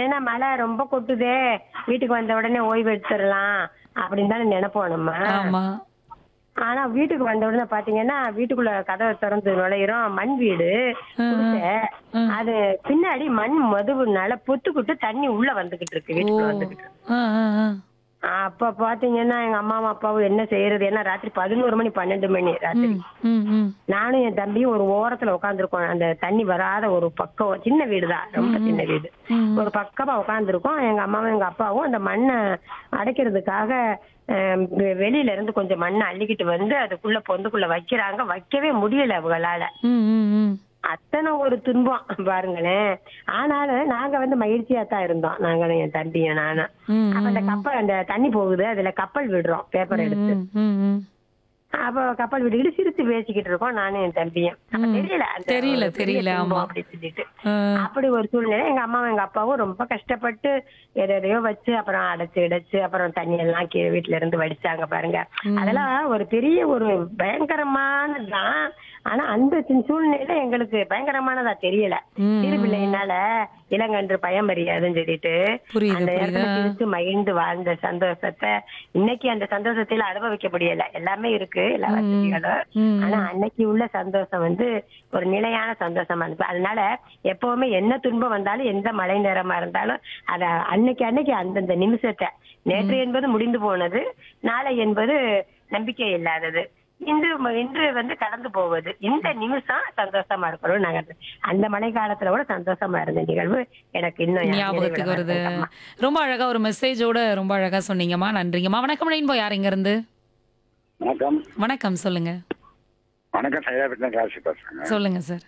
பாத்தீங்கன்னா மழை ரொம்ப கொட்டுதே வீட்டுக்கு வந்த உடனே ஓய்வு எடுத்துடலாம் அப்படின்னு தானே நினைப்போம் நம்ம ஆமா ஆனா வீட்டுக்கு வந்த உடனே பாத்தீங்கன்னா வீட்டுக்குள்ள கதவை திறந்து நுழையிறோம் மண் வீடு குடிசை. அது பின்னாடி மண் மதுவுனால பொத்துக்கிட்டு தண்ணி உள்ள வந்துகிட்டு இருக்கு ஓ வீட்டுக்குள்ள வந்துகிட்டு இருக்கு. ஆ, ஆ, ஆ. அப்ப பாத்தீங்கன்னா எங்க அம்மாவும் அப்பாவும் என்ன செய்யறது ஏன்னா ராத்திரி பதினோரு மணி பன்னெண்டு மணி ராத்திரி ம், ம். நானும் என் தம்பியும் ஒரு ஓரத்துல உட்காந்துருக்கோம் அந்த தண்ணி வராத ஒரு பக்கம் சின்ன வீடுதான் ரொம்ப சின்ன வீடு ம். ஒரு பக்கமா உட்காந்துருக்கோம் எங்க அம்மாவும் எங்க அப்பாவும் அந்த மண்ணை அடைக்கிறதுக்காக அஹ், வெ- வெளியில இருந்து கொஞ்சம் மண்ணை அள்ளிக்கிட்டு வந்து அதுக்குள்ள பொந்துக்குள்ள வைக்கிறாங்க வைக்கவே முடியல அவங்களால ம், ம், ம். அத்தனை ஒரு துன்பம் பாருங்களேன் ஆனாலும் நாங்க வந்து மகிழ்ச்சியா தான் இருந்தோம் நாங்களும் என் தம்பியும் நானும் ம், அப்ப அந்த கப்பல் அந்த தண்ணி போகுது அதுல கப்பல் விடுறோம் பேப்பர் எடுத்து ம், ம், ம். அப்ப கப்பல் விட்டுக்கிட்டு சிரிச்சு பேசிக்கிட்டு இருக்கோம் நானும் என் தம்பியும் அப்ப தெரியல அந்த தெரியல, ஒரு பெரிய தெரியல, துன்பம் ஆமா. அப்படி சொல்லிட்டு ஆ. அப்படி ஒரு சூழ்நிலை எங்க அம்மாவும் எங்க அப்பாவும் ரொம்ப கஷ்டப்பட்டு எதை எதையோ வச்சு அப்புறம் அடைச்சு இடைச்சு அப்புறம் தண்ணி எல்லாம் கீழே வீட்டுல இருந்து வடிச்சாங்க பாருங்க அதெல்லாம் ஒரு பெரிய ஒரு பயங்கரமானதுதான் ஆனா அந்த சி- சூழ்நிலை எங்களுக்கு பயங்கரமானதா தெரியல ம், சிறு பிள்ளையினால இளங்கன்று பயம் அறியாதுன்னு சொல்லிட்டு புரியுது, அந்த நேரத்துல புரியுது. சிரிச்சு மகிழ்ந்து வாழ்ந்த சந்தோஷத்தை இன்னைக்கு அந்த சந்தோஷத்துல அனுபவிக்க முடியல எல்லாமே இருக்கு எல்லா வசதிகளும் ம். ஆனா அன்னைக்கு உள்ள சந்தோஷம் வந்து ஒரு நிலையான சந்தோஷமா இருக்கு அதனால எப்பவுமே என்ன துன்பம் வந்தாலும் எந்த மழை நேரமா இருந்தாலும் அத அன்னைக்கு அன்னைக்கு அந்தந்த நிமிஷத்தை நேற்று என்பது முடிந்து போனது நாளை என்பது நம்பிக்கை இல்லாதது இன்று ம- இன்று வந்து கடந்து போவது இந்த நிமிஷம் சந்தோஷமா இருக்கணும் நாங்க அந்த மழை காலத்துல கூட சந்தோஷமா இருந்த நிகழ்வு எனக்கு இன்னும் ஞாபகத்துக்கு நினைவுல வருது வருதுங்கம்மா. ரொம்ப அழகா ஒரு மெசேஜோட ரொம்ப அழகா சொன்னீங்கம்மா நன்றிங்கம்மா வணக்கம் ரெயின்போ யார் இங்க இருந்து வணக்கம் வணக்கம் சொல்லுங்க வணக்கம் சைதாபேட்டில் காசி பேசுறேங்க சொல்லுங்க சார்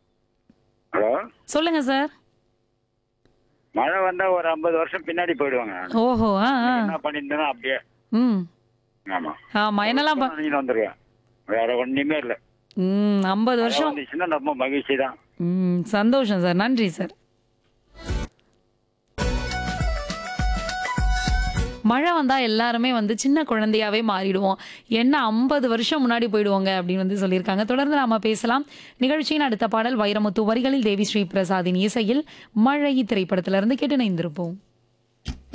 ஹலோ சொல்லுங்க சார் மழை வந்தா ஒரு ஐம்பது வருஷம் பின்னாடி போயிடுவாங்க ஓஹோ ஆ ஆ. என்ன பண்ணியிருந்தேனோ அப்படியே ம் ஆமா ஆமா என்னெல்லாம் ப- நீங்க வந்துருவேன் வேற ஒண்ணுமே இல்ல ம் ஐம்பது மழை வருஷம் வந்துச்சுன்னா ரொம்ப மகிழ்ச்சி தான் ம் சந்தோஷம் சார் நன்றி சார் மழை வந்தா எல்லாருமே வந்து சின்ன குழந்தையாவே மாறிடுவோம் என்ன ஐம்பது வருஷம் முன்னாடி போயிடுவோங்க அப்படின்னு வந்து சொல்லியிருக்காங்க தொடர்ந்து நாம பேசலாம் நிகழ்ச்சியின் அடுத்த பாடல் வைரமுத்து வரிகளில் தேவி ஸ்ரீ பிரசாதின் இசையில் மழை திரைப்படத்திலிருந்து கேட்டு இணைந்திருப்போம்